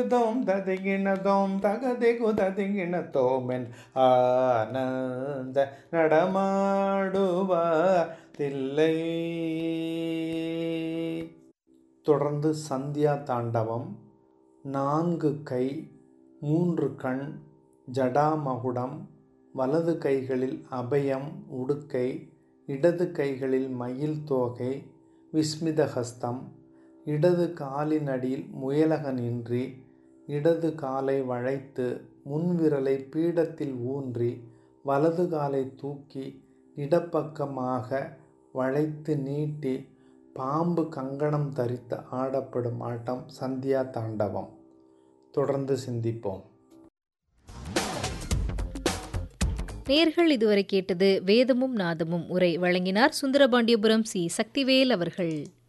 தோம் ததிகின தோம் தகதிகு ததிகின தோமென் ஆனந்த நடமாடுவார் தில்லை தொடர்ந்து சந்தியா தாண்டவம் நான்கு கை மூன்று கண் ஜடாமகுடம் வலது கைகளில் அபயம் உடுக்கை இடது கைகளில் மயில் தோகை விஸ்மிதஹஸ்தம் இடது காலின் அடியில் முயலக நின்றி இடது காலை வளைத்து முன்விரலை பீடத்தில் ஊன்றி வலது காலை தூக்கி இடப்பக்கமாக வளைத்து நீட்டி பாம்பு கங்கணம் தரித்து ஆடப்படும் ஆட்டம் சந்தியா தாண்டவம் தொடர்ந்து சிந்திப்போம் நேர்கள் இதுவரை கேட்டது வேதமும் நாதமும் உரை வழங்கினார் சுந்தரபாண்டியபுரம் சி சக்திவேல் அவர்கள்